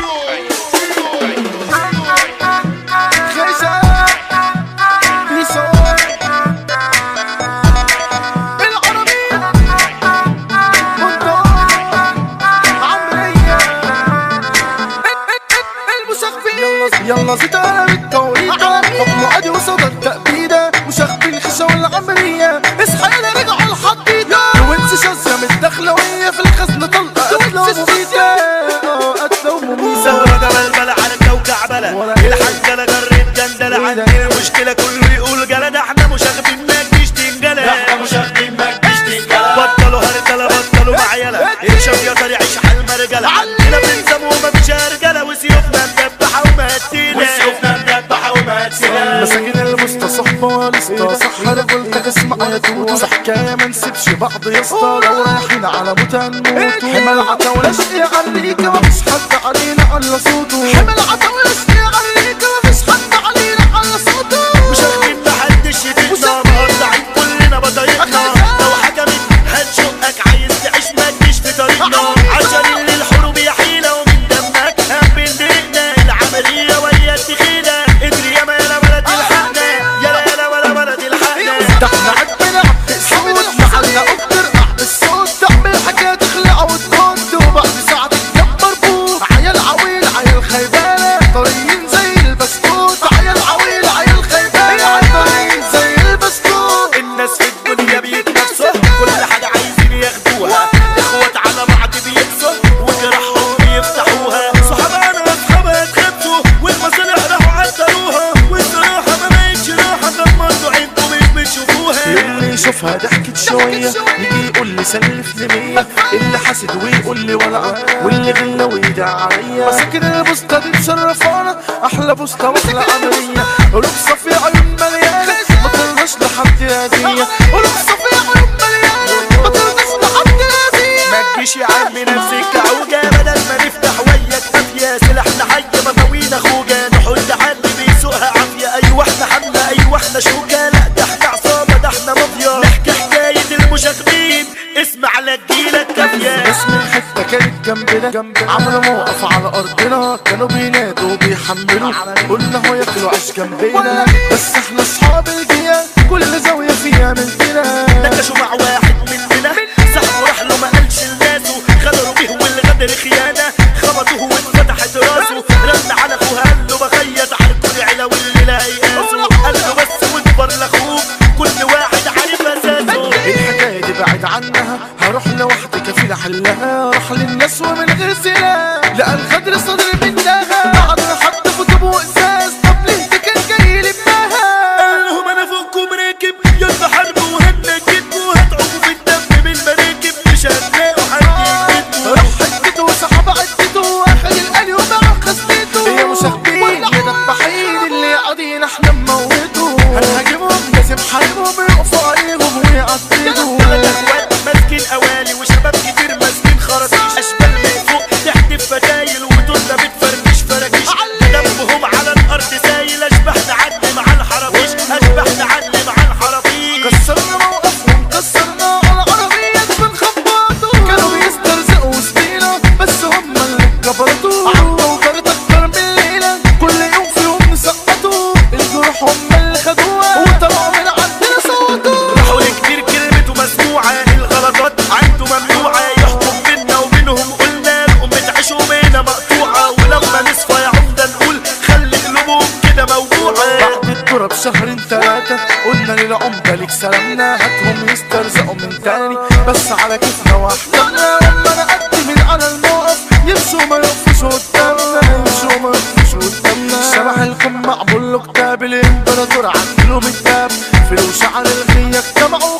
يلا زيد انا بالتوريطة حكم عادي وصل التأبيدة وشغبي الخشة والعملية اصحى انا رجعوا الحديدة وانت شاذة متدخلوية في الخزنة طلقة قتلة ومميتة اه قتلة ومميتة ثورة بلبلة على الكوكع بلا الحنجلة جريت جندلة عندنا المشكلة كله يقول جلا ده احنا مش واخدين ما تجيش تنجلة احنا مش واخدين ما تجيش تنجلة بطلوا هرجلة بطلوا معيلة الشاب يقدر يعيش حال مرجلة عندنا بنسم ومفيش رجالة وسيوفنا مدبحة ومهدينا وسيوفنا مدبحة ومهدينا مساكين المستصحبة ولسه صح رجولتك اسمع يا توتو صح حكاية ما نسيبش بعض يا اسطى لو رايحين على موت هنموت حمل عتاولة شقي عليك مفيش حد علينا على صوته حمل عتاولة شقي عليك مفيش حد علينا على صوته مش واخدين محدش يفيدنا مقطعين كلنا بطريقنا لو حكمت هتشقك عايز تعيش ما تجيش في طريقنا عشان اللي الحروب يا حيلة ومن دمك هم بندقنا العملية وهي التخينة ادري يا ما يا ولد الحقنا يلا يلا ولا ولد الحقنا ده احنا عندنا عبد الصوت معلق اكتر قعد الصوت تعمل حاجة تخلع وترد وبعد ساعة تتكبر بوت عيال عويل عيال خيبانة طريين زي البسكوت عيال عويل عيال خيبانة طريين زي البسكوت الناس في الدنيا بيتنافسوا كل حاجة عايزين ياخدوها اخوات على بعض بيكسوا وجراحهم بيفتحوها صحابنا واصحابها اتخبطوا والمصالح راحوا عدلوها والصراحة ما بقتش راحة غمضوا عينكم مش بتشوفوها اللي يشوفها ضحكت شوية يجي يقول لي سلفني مية اللي حاسد ويقول لي ولا واللي غلى ويدع عليا مساكن البوسطة دي مشرفانا أحلى بوسطة وأحلى عملية قلوب صافية عيون مليانة ما ترضاش لحد هدية قلوب صافية عيون مليانة ما ترضاش لحد هدية ما تجيش يا عم نفسك عوجة بدل ما نفتح وياك قافية سلاحنا حي مطاوينا خوجة نحط حد بيسوقها عافية أيوة احنا حملة أيوة احنا شوكة لا ده احنا عصابة ده احنا مافيا نحكي حكاية المشاغبين اسمع لا تجيلك كافية اسم الحتة كانت جنبنا عملوا موقف على أرضنا كانوا بينادوا وبيحملوا قلنا هو ياكلوا عيش جنبنا بس احنا أصحاب الجيال كل زاوية فيها مننا نكشوا مع واحد مننا سحبوا راح له ما قالش لناسه غدروا بيه والغدر خيانة خبطوه واتفتحت راسه رن على اخوه قال له بخيط عارفوا العيلة واللي لا يقاسوا قال له بس واكبر لاخوك كل واحد عارف اساسه الحكاية دي بعد عنها هروح لوحدي كفيل احلها راح للناس ومن غير سلاح لقى الخدر صدر منها بعد ما حط كتب وازاز طب ليه ده كان جاي لبناها قال لهم انا فوقكم راكب يلا حاربوا وهنجدكوا هتعوموا في الدم بالمراكب مش هتلاقوا حد يكتبكوا راح حدته وسحب عدته واخد القلي وباع خسته يا مشاهدين يا دبحين اللي قاعدين احنا نموتوا هنهاجمهم لازم حاربهم يقفوا عليهم ويعدلوا ثلاث اخوات ماسكين قوالي وشباب كتير ماسكين خراطيش اشبال من فوق تحدف فتايل ودولة بتفرمش فراكيش دمهم على الارض سايل اشبح نعلم على الحرافيش اشبح نعلم على الحرافيش كسرنا موقفهم كسرنا على عربية بنخبطوا كانوا بيسترزقوا وسطينا بس هم اللي كبرتوا عمرو وكانت اكتر من ليلة كل يوم فيهم نسقطوا الجروح هم اللي خدوها وطلعوا من عندنا صوتوا راحوا كتير كلمته مسموعة الغلطات عنده ممنوعة يحكم بينا وبينهم قلنا لهم بتعيشوا بينا مقطوعة ولما نصفى يا عمدة نقول خلي قلوبهم كده موجوعة بعد الكرة بشهرين تلاتة قلنا للعمدة ليك سلامنا هاتهم يسترزقوا من تاني بس على كيفنا واحتمنا لما نقدم من على الموقف يمشوا ما يقفوش قدامنا يمشوا ما يقفوش قدامنا شبح القمة عبول له كتاب الامبراطور عدلوا بالدم فلوس على الغية اجتمعوا